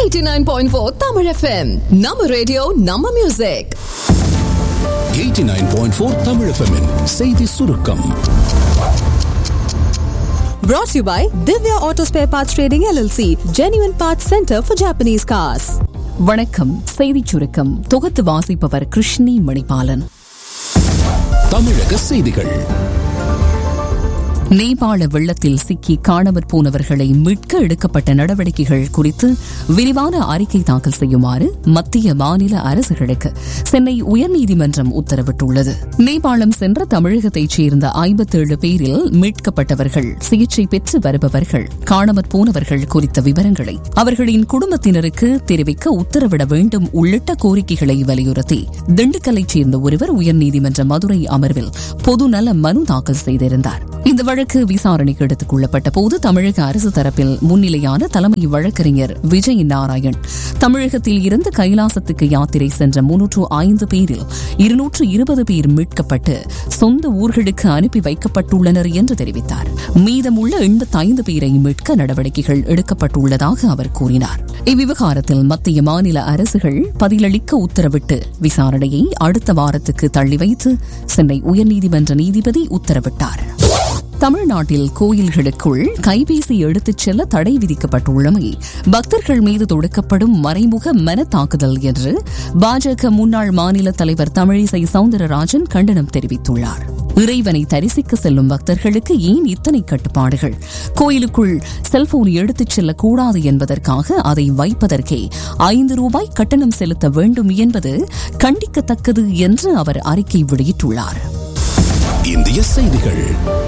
89.4 Tamil FM. நம்ம radio நம்ம music 89.4 Tamil FM -இன் செய்தி சுருக்கம் brought to you by Divya Auto Spare Parts Trading LLC, Genuine Parts Center for Japanese cars. வணக்கம் செய்திச் சுருக்கம் தொகுத்து வாசிப்பவர் கிருஷ்ணி மணிபாலன் தமிழக செய்திகள் நேபாள வெள்ளத்தில் சிக்கி காணாமற் போனவர்களை மீட்க எடுக்கப்பட்ட நடவடிக்கைகள் குறித்து விரிவான அறிக்கை தாக்கல் செய்யுமாறு மத்திய மாநில அரசுகளுக்கு சென்னை உயர்நீதிமன்றம் உத்தரவிட்டுள்ளது நேபாளம் சென்ற தமிழகத்தைச் சேர்ந்த ஐம்பத்தேழு பேரில் மீட்கப்பட்டவர்கள் சிகிச்சை பெற்று வருபவர்கள் காணாமற் போனவர்கள் குறித்த விவரங்களை அவர்களின் குடும்பத்தினருக்கு தெரிவிக்க உத்தரவிட வேண்டும் உள்ளிட்ட கோரிக்கைகளை வலியுறுத்தி திண்டுக்கல்லைச் சேர்ந்த ஒருவர் உயர்நீதிமன்ற மதுரை அமர்வில் பொதுநல மனு தாக்கல் செய்திருந்தார் இந்த வழக்கு விசாரணைக்கு எடுத்துக் கொள்ளப்பட்ட போது தமிழக அரசு தரப்பில் முன்னிலையான தலைமை வழக்கறிஞர் விஜய் நாராயண் தமிழகத்தில் இருந்து கைலாசத்துக்கு யாத்திரை சென்ற முன்னூற்று ஐந்து பேரில் இருநூற்று இருபது பேர் மீட்கப்பட்டு சொந்த ஊர்களுக்கு அனுப்பி வைக்கப்பட்டுள்ளனர் என்று தெரிவித்தார் மீதமுள்ள எண்பத்தைந்து பேரை மீட்க நடவடிக்கைகள் எடுக்கப்பட்டுள்ளதாக அவர் கூறினார் இவ்விவகாரத்தில் மத்திய மாநில அரசுகள் பதிலளிக்க உத்தரவிட்டு விசாரணையை அடுத்த வாரத்துக்கு தள்ளி வைத்து சென்னை உயர்நீதிமன்ற நீதிபதி உத்தரவிட்டார் தமிழ்நாட்டில் கோயில்களுக்குள் கைபேசி எடுத்துச் செல்ல தடை விதிக்கப்பட்டுள்ளமை பக்தர்கள் மீது தொடுக்கப்படும் மறைமுக மன தாக்குதல் என்று பாஜக முன்னாள் மாநில தலைவர் தமிழிசை சவுந்தரராஜன் கண்டனம் தெரிவித்துள்ளார் இறைவனை தரிசிக்க செல்லும் பக்தர்களுக்கு ஏன் இத்தனை கட்டுப்பாடுகள் கோயிலுக்குள் செல்போன் எடுத்துச் செல்லக்கூடாது என்பதற்காக அதை வைப்பதற்கே ஐந்து ரூபாய் கட்டணம் செலுத்த வேண்டும் என்பது கண்டிக்கத்தக்கது என்று அவர் அறிக்கை வெளியிட்டுள்ளார் இந்திய செய்திகள்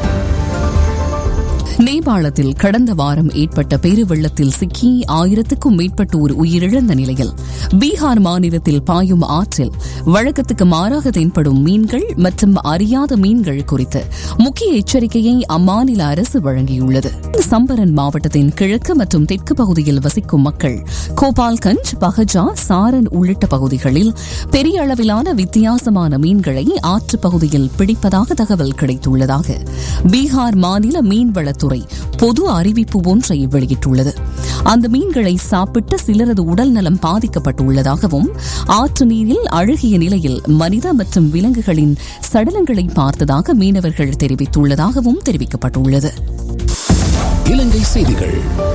நேபாளத்தில் கடந்த வாரம் ஏற்பட்ட பெருவெள்ளத்தில் சிக்கி ஆயிரத்துக்கும் மேற்பட்டோர் உயிரிழந்த நிலையில் பீகார் மாநிலத்தில் பாயும் ஆற்றில் வழக்கத்துக்கு மாறாக தென்படும் மீன்கள் மற்றும் அறியாத மீன்கள் குறித்து முக்கிய எச்சரிக்கையை அம்மாநில அரசு வழங்கியுள்ளது சம்பரன் மாவட்டத்தின் கிழக்கு மற்றும் தெற்கு பகுதியில் வசிக்கும் மக்கள் கோபால்கஞ்ச் பஹஜா சாரன் உள்ளிட்ட பகுதிகளில் பெரிய அளவிலான வித்தியாசமான மீன்களை ஆற்று பகுதியில் பிடிப்பதாக தகவல் கிடைத்துள்ளதாக பீகார் மாநில மீன்வளத்துறை பொது அறிவிப்பு ஒன்றை வெளியிட்டுள்ளது அந்த மீன்களை சாப்பிட்ட சிலரது உடல் நலம் பாதிக்கப்பட்டுள்ளதாகவும் ஆற்று நீரில் அழுகிய நிலையில் மனித மற்றும் விலங்குகளின் சடலங்களை பார்த்ததாக மீனவர்கள் தெரிவித்துள்ளதாகவும் தெரிவிக்கப்பட்டுள்ளது இலங்கை செய்திகள்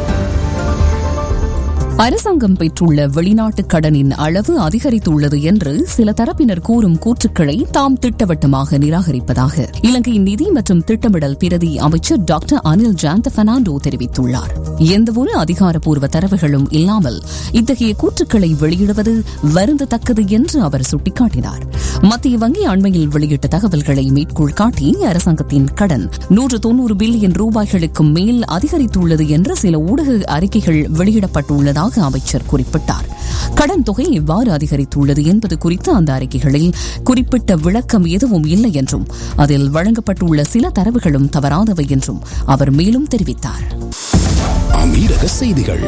அரசாங்கம் பெற்றுள்ள வெளிநாட்டு கடனின் அளவு அதிகரித்துள்ளது என்று சில தரப்பினர் கூறும் கூற்றுக்களை தாம் திட்டவட்டமாக நிராகரிப்பதாக இலங்கையின் நிதி மற்றும் திட்டமிடல் பிரதி அமைச்சர் டாக்டர் அனில் ஜாந்த பெர்னாண்டோ தெரிவித்துள்ளார் எந்தவொரு அதிகாரப்பூர்வ தரவுகளும் இல்லாமல் இத்தகைய கூற்றுக்களை வெளியிடுவது வருந்தத்தக்கது என்று அவர் சுட்டிக்காட்டினார் மத்திய வங்கி அண்மையில் வெளியிட்ட தகவல்களை மேற்கோள் காட்டி அரசாங்கத்தின் கடன் நூற்று தொன்னூறு பில்லியன் ரூபாய்களுக்கும் மேல் அதிகரித்துள்ளது என்று சில ஊடக அறிக்கைகள் வெளியிடப்பட்டுள்ளதாக உள்ளதாக அமைச்சர் குறிப்பிட்டார் கடன் தொகை எவ்வாறு அதிகரித்துள்ளது என்பது குறித்து அந்த அறிக்கைகளில் குறிப்பிட்ட விளக்கம் எதுவும் இல்லை என்றும் அதில் வழங்கப்பட்டுள்ள சில தரவுகளும் தவறானவை என்றும் அவர் மேலும் தெரிவித்தார் அமீரக செய்திகள்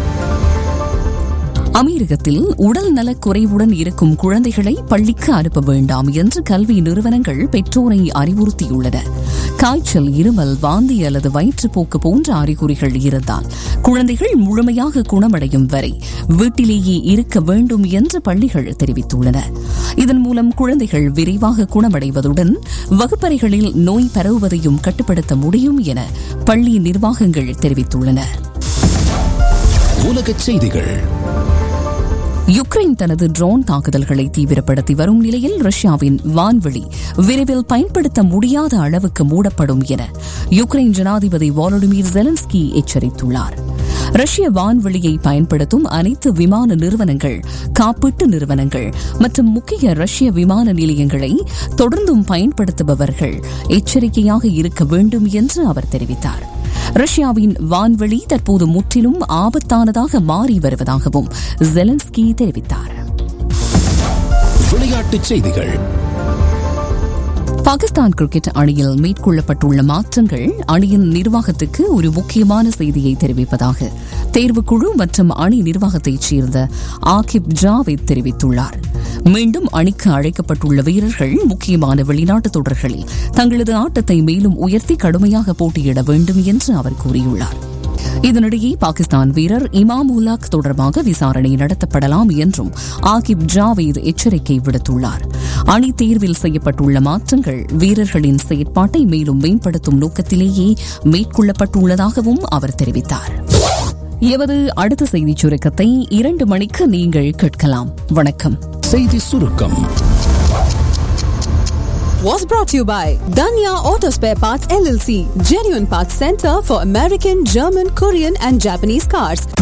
அமீரகத்தில் உடல் நலக் குறைவுடன் இருக்கும் குழந்தைகளை பள்ளிக்கு அனுப்ப வேண்டாம் என்று கல்வி நிறுவனங்கள் பெற்றோரை அறிவுறுத்தியுள்ளன காய்ச்சல் இருமல் வாந்தி அல்லது வயிற்றுப்போக்கு போன்ற அறிகுறிகள் இருந்தால் குழந்தைகள் முழுமையாக குணமடையும் வரை வீட்டிலேயே இருக்க வேண்டும் என்று பள்ளிகள் தெரிவித்துள்ளன இதன் மூலம் குழந்தைகள் விரைவாக குணமடைவதுடன் வகுப்பறைகளில் நோய் பரவுவதையும் கட்டுப்படுத்த முடியும் என பள்ளி நிர்வாகங்கள் தெரிவித்துள்ளன உலக செய்திகள் யுக்ரைன் தனது ட்ரோன் தாக்குதல்களை தீவிரப்படுத்தி வரும் நிலையில் ரஷ்யாவின் வான்வெளி விரைவில் பயன்படுத்த முடியாத அளவுக்கு மூடப்படும் என யுக்ரைன் ஜனாதிபதி வாலடிமிர் ஜெலன்ஸ்கி எச்சரித்துள்ளார் ரஷ்ய வான்வெளியை பயன்படுத்தும் அனைத்து விமான நிறுவனங்கள் காப்பீட்டு நிறுவனங்கள் மற்றும் முக்கிய ரஷ்ய விமான நிலையங்களை தொடர்ந்தும் பயன்படுத்துபவர்கள் எச்சரிக்கையாக இருக்க வேண்டும் என்று அவர் தெரிவித்தார் ரஷ்யாவின் வான்வெளி தற்போது முற்றிலும் ஆபத்தானதாக மாறி வருவதாகவும் ஜெலன்ஸ்கி தெரிவித்தார் விளையாட்டுச் செய்திகள் பாகிஸ்தான் கிரிக்கெட் அணியில் மேற்கொள்ளப்பட்டுள்ள மாற்றங்கள் அணியின் நிர்வாகத்துக்கு ஒரு முக்கியமான செய்தியை தெரிவிப்பதாக தேர்வுக்குழு மற்றும் அணி நிர்வாகத்தைச் சேர்ந்த ஆகிப் ஜாவேத் தெரிவித்துள்ளார் மீண்டும் அணிக்கு அழைக்கப்பட்டுள்ள வீரர்கள் முக்கியமான வெளிநாட்டு தொடர்களில் தங்களது ஆட்டத்தை மேலும் உயர்த்தி கடுமையாக போட்டியிட வேண்டும் என்று அவர் கூறியுள்ளார் இதனிடையே பாகிஸ்தான் வீரர் இமாம் உலாக் தொடர்பாக விசாரணை நடத்தப்படலாம் என்றும் ஆகிப் ஜாவேத் எச்சரிக்கை விடுத்துள்ளார் அணி தேர்வில் செய்யப்பட்டுள்ள மாற்றங்கள் வீரர்களின் செயற்பாட்டை மேலும் மேம்படுத்தும் நோக்கத்திலேயே மேற்கொள்ளப்பட்டுள்ளதாகவும் அவர் தெரிவித்தார் எமது அடுத்த செய்திச் சுருக்கத்தை இரண்டு மணிக்கு நீங்கள் கேட்கலாம் வணக்கம் செய்தி சுருக்கம் Was brought to you by Danya Auto Spare Parts LLC, genuine parts center for American, German, Korean, and Japanese cars.